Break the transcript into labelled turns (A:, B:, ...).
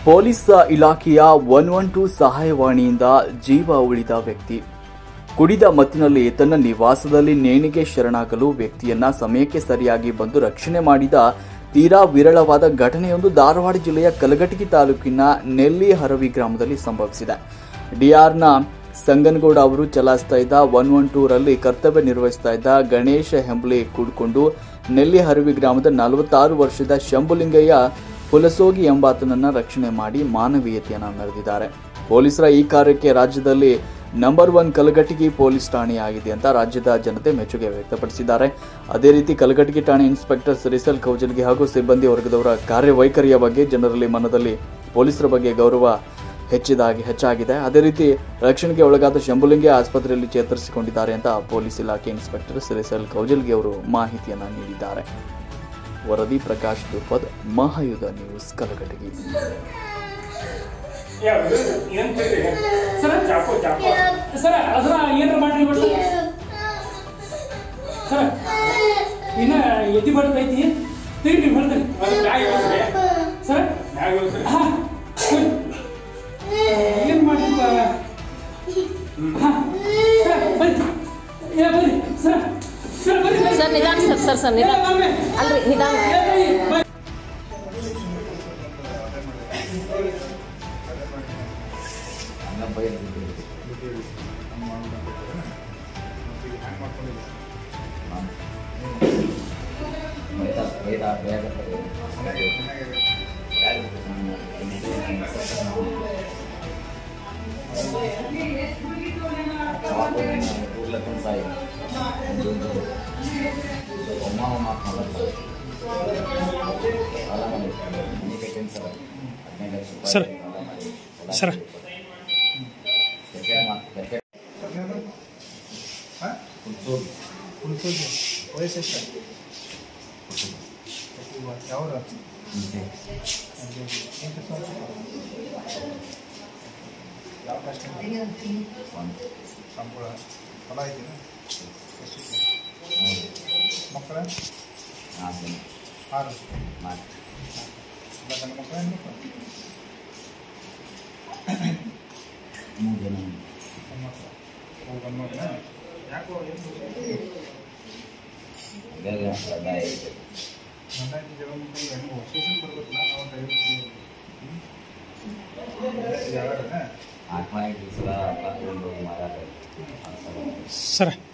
A: Police ಇಲಾಖೆಯ one one two ಸಹಾಯವಾಣಿಯಿಂದ ಜೀವ ಉಳಿದ ವ್ಯಕ್ತಿ ಕುಡಿದ ಮತ್ತಿನಲ್ಲಿ ತನ್ನ ನಿವಾಸದಲ್ಲಿ ನೇಣಿಗೆ ಶರಣಾಗಲು ವ್ಯಕ್ತಿಯನ್ನ ಸಮಯಕ್ಕೆ ಸರಿಯಾಗಿ ಬಂದು ರಕ್ಷಣೆ ಮಾಡಿದ ತೀರಾ ವಿರಳವಾದ ಘಟನೆಯೊಂದು ಧಾರವಾಡ ಜಿಲ್ಲೆಯ ಕಲಘಟಗಿ ತಾಲೂಕಿನ ನೆಲ್ಲಿ ಹರವಿ ಗ್ರಾಮದಲ್ಲಿ ಸಂಭವಿಸಿದೆ ಡಿಆರ್ನ ಸಂಗನಗೌಡ ಅವರು ಚಲಾಯಿಸ್ತಾ ಇದ್ದ ಒನ್ ಒನ್ ಟೂರಲ್ಲಿ ಕರ್ತವ್ಯ ನಿರ್ವಹಿಸ್ತಾ ಇದ್ದ ಗಣೇಶ ಹೆಂಬ್ಲೆ ಕೂಡಿಕೊಂಡು ನೆಲ್ಲಿ ಹರವಿ ಗ್ರಾಮದ ನಲವತ್ತಾರು ವರ್ಷದ ಶಂಭುಲಿಂಗಯ್ಯ ಹುಲಸೋಗಿ ಎಂಬಾತನನ್ನ ರಕ್ಷಣೆ ಮಾಡಿ ಮಾನವೀಯತೆಯನ್ನ ಮೆರೆದಿದ್ದಾರೆ ಪೊಲೀಸರ ಈ ಕಾರ್ಯಕ್ಕೆ ರಾಜ್ಯದಲ್ಲಿ ನಂಬರ್ ಒನ್ ಕಲಘಟಗಿ ಪೊಲೀಸ್ ಠಾಣೆಯಾಗಿದೆ ಅಂತ ರಾಜ್ಯದ ಜನತೆ ಮೆಚ್ಚುಗೆ ವ್ಯಕ್ತಪಡಿಸಿದ್ದಾರೆ ಅದೇ ರೀತಿ ಕಲಘಟಗಿ ಠಾಣೆ ಇನ್ಸ್ಪೆಕ್ಟರ್ ಸರಿಸಲ್ ಕೌಜಲ್ಗಿ ಹಾಗೂ ಸಿಬ್ಬಂದಿ ವರ್ಗದವರ ಕಾರ್ಯವೈಖರಿಯ ಬಗ್ಗೆ ಜನರಲ್ಲಿ ಮನದಲ್ಲಿ ಪೊಲೀಸರ ಬಗ್ಗೆ ಗೌರವ ಹೆಚ್ಚಿದಾಗಿ ಹೆಚ್ಚಾಗಿದೆ ಅದೇ ರೀತಿ ರಕ್ಷಣೆಗೆ ಒಳಗಾದ ಶಂಭುಲಿಂಗೆ ಆಸ್ಪತ್ರೆಯಲ್ಲಿ ಚೇತರಿಸಿಕೊಂಡಿದ್ದಾರೆ ಅಂತ ಪೊಲೀಸ್ ಇಲಾಖೆ ಇನ್ಸ್ಪೆಕ್ಟರ್ ಸಿರಿಸಲ್ ಕೌಜಲ್ಗಿ ಅವರು ಮಾಹಿತಿಯನ್ನ ನೀಡಿದ್ದಾರೆ ವರದಿ ಪ್ರಕಾಶ್ ದುಪ್ಪದ್ ಮಹಾಯುಧ ನ್ಯೂಸ್ ಕಲಘಟಗಿ
B: ಏನ್ ಸರ ಚಾಕು ಚಾಕು ಸರ ಅದರ ಏನ್ರ ಮಾಡ್ರಿ ಒಟ್ಟು ಸರ ಇನ್ನ ಎದ್ದಿ ಬರ್ತೈತಿ ತಿರ್ಗಿ ಬರ್ತೈತಿ ಅದು ಮ್ಯಾಗ ಇಳಿಸ್ರಿ. ಸರ ಮ್ಯಾಗ ಇಳಿಸ್ರಿ. ಹಾ, ಸರಿ. ಏನ್ ಮಾಡ್ರಿ ಹಾ ಸರ ಬರ್ರಿ ಏ ಬರ್ರಿ ಸರ ಸರ ಬರ್ರಿ ಬರ್ರಿ.
C: ಸರ್ ನಿಧಾನ ಸರ್ ಸರ್ ಸರ್ ನಿಧಾನ
B: ಏ, ಒಮ್ಮೆ.
C: ಅಲ್ರಿ ನಿಧಾನ
B: ಏ, ಬರ್ರಿ, ಬರ್ರಿ.
D: ಸರ್ ಸರ್
E: ಹುಲ್ಸೋಗಿ ವಯಸ್ಸೆಷ್ಟು ಯಾವ್ದು ಯಾವ ಕಷ್ಟ ಸಂಬಳ ಹೊಲ ಐತಿನ ಎಷ್ಟು ಮಕ್ಕಳ ಆರು ಎಲ್ಲ ಗಂಡು ಮಕ್ಕಳ ಹೆಣ್ಣು ಮಕ್ಕಳು ಹೆಣ್ಮಕ್ಳು ಓ ಗಂಡು ಮಕ್ಕಳ ಯಾಕೋ ಏನು ಗಂಡಾಂಟಿ ಜಗಳ ಮಕ್ಕಳು ಹೆಣ್ಣು ಸ್ಟೇಷನ್ ಬರ್ಬೇಕಲ್ಲ ನಾವು ಡ್ರೈವರ್
D: ಸರ್